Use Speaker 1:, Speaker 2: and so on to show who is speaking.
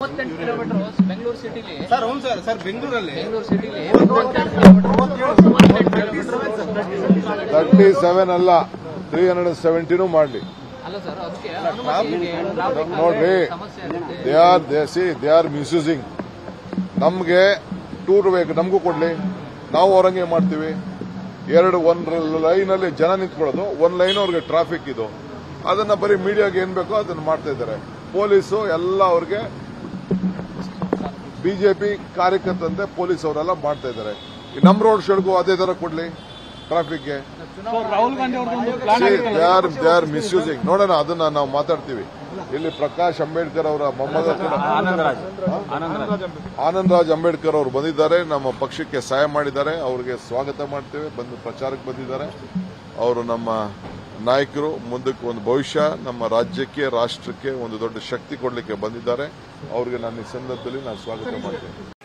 Speaker 1: ಮೂವತ್ತೆಂಟು ಕಿಲೋಮೀಟರ್ ಬೆಂಗಳೂರು ಸಿಟಿಲಿ
Speaker 2: ಸರ್ ಹೌದು ಸರ್ ಸರ್ ಬೆಂಗಳೂರಲ್ಲಿ
Speaker 1: ಬೆಂಗಳೂರು ಸಿಟಿಲಿ ಮೂವತ್ತೆಂಟು ಕಿಲೋಮೀಟರ್ ಮೂವತ್ತೆಂಟು ಕಿಲೋಮೀಟರ್
Speaker 3: ತರ್ಟಿ ಸೆವೆನ್ ಅಲ್ಲ ತ್ರೀ ಹಂಡ್ರೆಡ್ ಸೆವೆಂಟಿನೂ ಮಾಡಲಿ
Speaker 1: ಅಲ್ಲ ಸರ್ ಅದಕ್ಕೆ ಅನುಮತಿ ಇದೆ. ಟ್ರಾಫಿಕ್
Speaker 3: ನೋಡ್ರಿ
Speaker 1: ಸಮಸ್ಯೆ ಆಗುತ್ತೆ
Speaker 3: they are they see they are misusing ನಮಗೆ ಟೂರ್ ಬೇಕು ನಮಗೂ ಕೊಡ್ಲಿ ನಾವು ಅವ್ರಂಗೆ ಮಾಡ್ತೀವಿ ಎರಡು ಒಂದ್ ಲೈನಲ್ಲಿ ಜನ ನಿಂತ್ಕೊಳ್ಳೋದು ಒಂದ್ ಲೈನ್ ಅವ್ರಿಗೆ ಟ್ರಾಫಿಕ್ ಇದು ಅದನ್ನ ಬರೀ ಮೀಡಿಯಾಗೆ ಏನ್ ಬೇಕೋ ಅದನ್ನ ಮಾಡ್ತಾ ಇದ್ದಾರೆ ಪೊಲೀಸು ಎಲ್ಲ ಅವ್ರಿಗೆ ಬಿಜೆಪಿ ಕಾರ್ಯಕರ್ತಂತೆ ಪೊಲೀಸ್ ಅವರೆಲ್ಲ ಮಾಡ್ತಾ ಇದ್ದಾರೆ ಈ ನಮ್ ರೋಡ್ ಶೋಡ್ಗೂ ಅದೇ ತರ ಕೊಡ್ಲಿ ಟ್ರಾಫಿಕ್ಗೆ
Speaker 2: ರಾಹುಲ್ ಗಾಂಧಿ ಅವ್ರದ್ದು plan
Speaker 3: they are they are misusing ನೋಡೋಣ ಅದನ್ನ ನಾವು ಮಾತಾಡ್ತೀವಿ ಇಲ್ಲಿ ಪ್ರಕಾಶ್ ಅಂಬೇಡ್ಕರ್ ಅವರ ಮೊಮ್ಮಗ ಕೂಡ ಆನಂದ್ ರಾಜ್ ಅಂಬೇಡ್ಕರ್ ಅವರು ಬಂದಿದ್ದಾರೆ ನಮ್ಮ ಪಕ್ಷಕ್ಕೆ ಸಹಾಯ ಮಾಡಿದ್ದಾರೆ ಅವರಿಗೆ ಸ್ವಾಗತ ಮಾಡ್ತೇವೆ ಬಂದು ಪ್ರಚಾರಕ್ಕೆ ಬಂದಿದ್ದಾರೆ ಅವರು ನಮ್ಮ ನಾಯಕರು ಮುಂದಕ್ಕೆ ಒಂದು ಭವಿಷ್ಯ ನಮ್ಮ ರಾಜ್ಯಕ್ಕೆ ರಾಷ್ಟ್ರಕ್ಕೆ ಒಂದು ದೊಡ್ಡ ಶಕ್ತಿ ಕೊಡಲಿಕ್ಕೆ ಬಂದಿದ್ದಾರೆ ಅವರಿಗೆ ನಾನು ಈ ಸಂದರ್ಭದಲ್ಲಿ ನಾನು ಸ್ವಾಗತ ಮಾಡ್ತೇನೆ